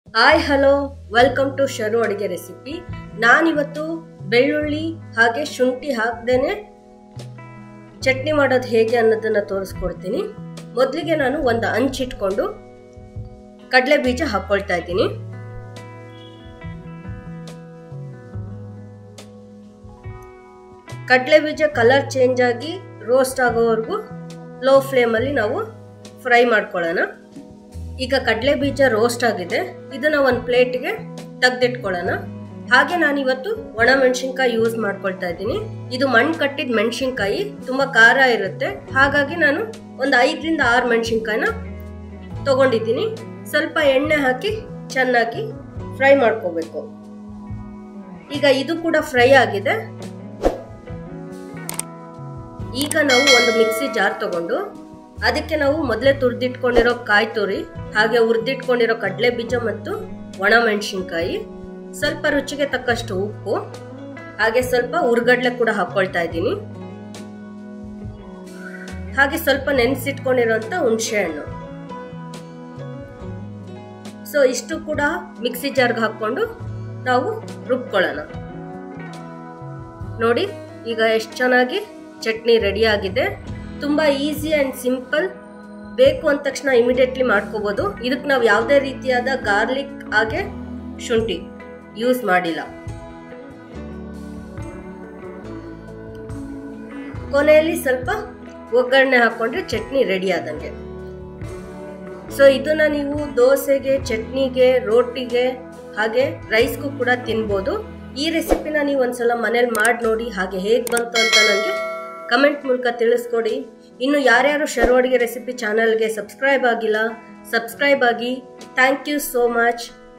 hi hello welcome to Sharu Aduge recipe ನಾನಿವತ್ತು ಬೆಳ್ಳುಳ್ಳಿ ಹಾಗೆ ಶುಂಠಿ ಹಾಕ್ದೇನೆ ಚಟ್ನಿ ಮಾಡೋದು ಹೇಗೆ ಅನ್ನೋದನ್ನ ತೋರಿಸ್ಕೊಡ್ತೀನಿ ಮೊದಲಿಗೆ ನಾನು ಒಂದು ಹಂಚಿಟ್ಕೊಂಡು ಕಡಲೆ ಬೀಜ ಹಾಕ್ಕೊಳ್ತಾ ಇದ್ದೀನಿ ಕಡಲೆ ಬೀಜ ಕಲರ್ ಚೇಂಜ್ ಆಗಿ ರೋಸ್ಟ್ ಆಗೋವರೆಗೂ ಲೋ ಫ್ಲೇಮಲ್ಲಿ ನಾವು ಫ್ರೈ ಮಾಡ್ಕೊಳ್ಳೋಣ ಈಗ ಕಡಲೆ ಬೀಜ ರೋಸ್ಟ್ ಆಗಿದೆ ಇದನ್ನ ಒಂದು ಪ್ಲೇಟ್ಗೆ ತೆಗೆದಿಟ್ಕೊಳ್ಳೋಣ ಹಾಗೆ ನಾನಿವತ್ತು ಒಣ ಮೆಣಸಿನ್ಕಾಯಿ ಯೂಸ್ ಮಾಡ್ಕೊಳ್ತಾ ಇದ್ದೀನಿ ಇದು ಮಣ್ಣು ಕಟ್ಟಿದ ಮೆಣಸಿನ್ಕಾಯಿ ತುಂಬ ಖಾರ ಇರುತ್ತೆ ಹಾಗಾಗಿ ನಾನು ಒಂದು ಐದರಿಂದ ಆರು ಮೆಣಸಿನ್ಕಾಯಿನ ತಗೊಂಡಿದ್ದೀನಿ ಸ್ವಲ್ಪ ಎಣ್ಣೆ ಹಾಕಿ ಚೆನ್ನಾಗಿ ಫ್ರೈ ಮಾಡ್ಕೋಬೇಕು ಈಗ ಇದು ಕೂಡ ಫ್ರೈ ಆಗಿದೆ ಈಗ ನಾವು ಒಂದು ಮಿಕ್ಸಿ ಜಾರ್ ತಗೊಂಡು ಅದಕ್ಕೆ ನಾವು ಮೊದಲೇ ತುರಿದಿಟ್ಕೊಂಡಿರೋ ಕಾಯಿ ತುರಿ ಹಾಗೆ ಹುರಿದಿಟ್ಕೊಂಡಿರೋ ಕಡಲೆ ಬೀಜ ಮತ್ತು ಒಣ ಮೆಣಸಿನ್ಕಾಯಿ ಸ್ವಲ್ಪ ರುಚಿಗೆ ತಕ್ಕಷ್ಟು ಉಪ್ಪು ಹಾಗೆ ಸ್ವಲ್ಪ ಉರ್ಗಡ್ಲೆ ಕೂಡ ಹಾಕೊಳ್ತಾ ಇದ್ದೀನಿ ಹಾಗೆ ಸ್ವಲ್ಪ ನೆನೆಸಿಟ್ಕೊಂಡಿರೋಂಥ ಹುಣಸೆ ಹಣ್ಣು ಸೊ ಇಷ್ಟು ಕೂಡ ಮಿಕ್ಸಿ ಜಾರ್ಗೆ ಹಾಕೊಂಡು ನಾವು ರುಬ್ಕೊಳ್ಳೋಣ ನೋಡಿ ಈಗ ಎಷ್ಟು ಚೆನ್ನಾಗಿ ಚಟ್ನಿ ರೆಡಿ ಆಗಿದೆ ತುಂಬ ಈಸಿ ಆ್ಯಂಡ್ ಸಿಂಪಲ್ ಬೇಕು ಅಂದ ತಕ್ಷಣ ಇಮಿಡಿಯೇಟ್ಲಿ ಮಾಡ್ಕೋಬೋದು ಇದಕ್ಕೆ ನಾವು ಯಾವುದೇ ರೀತಿಯಾದ ಗಾರ್ಲಿಕ್ ಹಾಗೆ ಶುಂಠಿ ಯೂಸ್ ಮಾಡಿಲ್ಲ ಕೊನೆಯಲ್ಲಿ ಸ್ವಲ್ಪ ಒಗ್ಗರಣೆ ಹಾಕೊಂಡ್ರೆ ಚಟ್ನಿ ರೆಡಿ ಆದಂಗೆ ಸೊ ಇದನ್ನ ನೀವು ದೋಸೆಗೆ ಚಟ್ನಿಗೆ ರೋಟಿಗೆ ಹಾಗೆ ರೈಸ್ಗೂ ಕೂಡ ತಿನ್ಬೋದು ಈ ರೆಸಿಪಿನ ನೀವು ಒಂದ್ಸಲ ಮನೇಲಿ ಮಾಡಿ ನೋಡಿ ಹಾಗೆ ಹೇಗೆ ಬಂತು ಅಂತ ನನಗೆ ಕಮೆಂಟ್ ಮೂಲಕ ತಿಳಿಸ್ಕೊಡಿ ಇನ್ನು ಯಾರ್ಯಾರು ಶರ್ವಾಡಿಗೆ ರೆಸಿಪಿ ಚಾನಲ್ಗೆ ಸಬ್ಸ್ಕ್ರೈಬ್ ಆಗಿಲ್ಲ ಸಬ್ಸ್ಕ್ರೈಬ್ ಆಗಿ ಥ್ಯಾಂಕ್ ಯು ಸೋ ಮಚ್